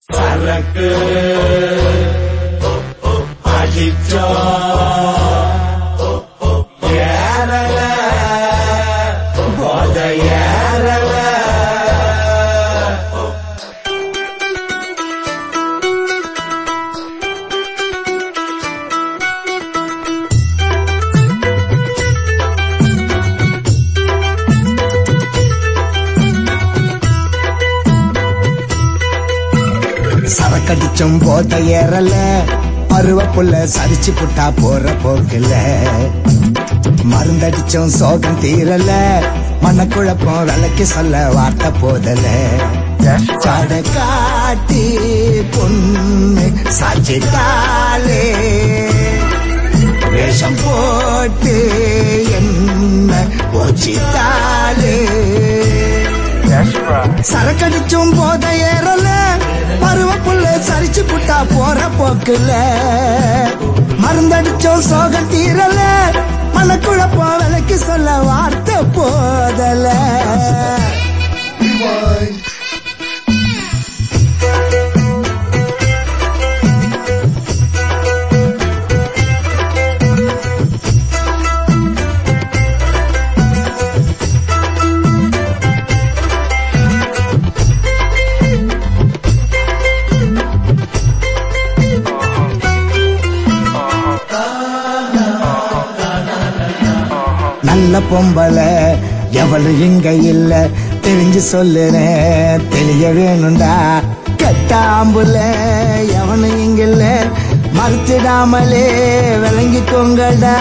சரக்கு அடிச்சோ ஏறல போத ஏறல சரக்கடிச்சும் போத ஏறல பருவ புள்ள சரிச்சு புட்டா போற போக்குல மருந்தடிச்சும் சோகம் தீரல மனக்குழப்பம் விளக்கி சொல்ல வார்த்தை போதல சட காட்டி பொண்ணு சாச்சிட்டாலே வேஷம் போட்டு என்ன போச்சிட்டாலே சரக்கடிச்சும் போத ஏறல பருவ புள்ள சரிச்சு புட்டா போற போக்குல மருந்தடிச்சோம் சோகம் தீரல மனக்குழப்பம் விலைக்கு சொல்ல வார்த்தை போதல நல்ல பொம்பளை எவளு இங்க இல்ல தெரிஞ்சு சொல்லுறேன் தெளிய வேணும்டா கட்டாம்புல எவனு இங்க இல்ல மறுத்திடாமலே விளங்கிக்கோங்கடா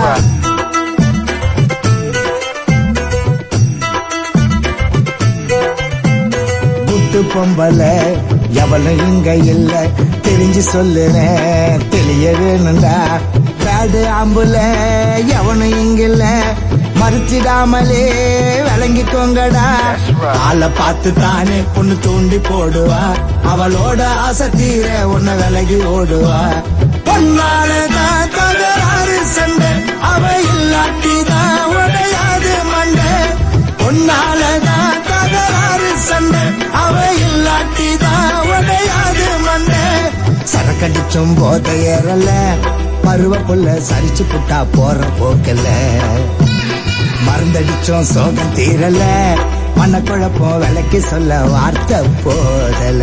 குட்டு பொம்பளை எவளும் இங்க இல்ல தெரிஞ்சு சொல்லுறேன் தெளிய வேணும்டா பேடு ஆம்புல எவனும் இங்க இல்ல மறுத்திடாமலே விளங்கிக்கோங்கடா ஆளை பார்த்து தானே பொண்ணு தூண்டி போடுவா அவளோட ஆசை தீர உன்னை விலகி ஓடுவா பொன்னாலதான் தகராறு சண்டை அவ இல்லாட்டி தான் உடையாது மண்டை பொன்னாலதான் தகராறு சண்டை அவ இல்லாட்டி தான் உடையாது மண்டை சரக்கடிச்சும் போத ஏறல பருவ புள்ள சரிச்சு புட்டா போற போக்கல மருந்தடிச்சோம் சோகம் தீரல மனக்குழப்பம் விளக்கி சொல்ல வார்த்தை போதல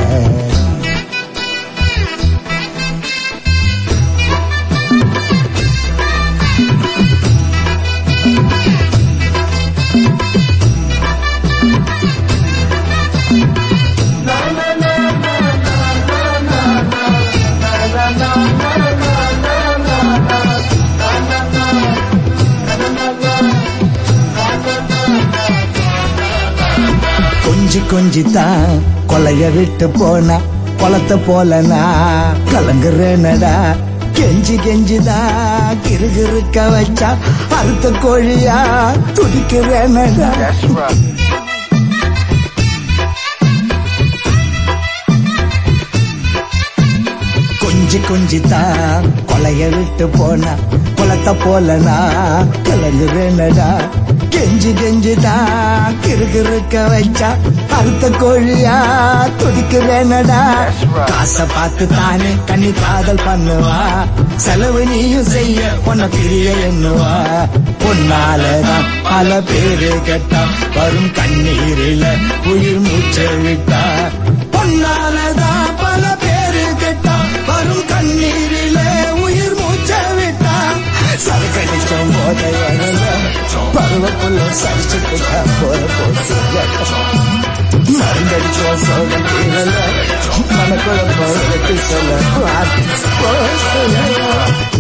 கொஞ்சி கொஞ்சி தான் கொலைய விட்டு போனா குளத்தை போலனா கலங்குறேனடா கெஞ்சி கெஞ்சிதான் கிறுகிறுக்க வச்சா அறுத்த கோழியா துடிக்கிறேனடா கொஞ்சி கொஞ்சி தான் கொலைய விட்டு போனா குளத்தை போலனா கலங்குறேனடா கெஞ்சி கெஞ்சி தான் கிறுகிறுக்க வச்சா அறுத்த கோழியா துடிக்கிறேனடா காசை பார்த்து தானே கண்ணி காதல் பண்ணுவா செலவு நீயும் செய்ய உன்னை பிரிய எண்ணுவா பொன்னாலதான் பல பேரு கேட்டா வரும் கண்ணீரில உயிர் மூச்சை விட்டா பொன்னாலதான் பல பேரு கேட்டா வரும் கண்ணீரில உயிர் மூச்சை விட்டா சரக்கடிச்சோம் போத பருவக்குள்ள சரிச்சு போட்டா போற போச்சு மருந்தடிச்சோம் சோகம் தீரல மனக்குழப்பம் சொல்ல வார்த்தை போசல.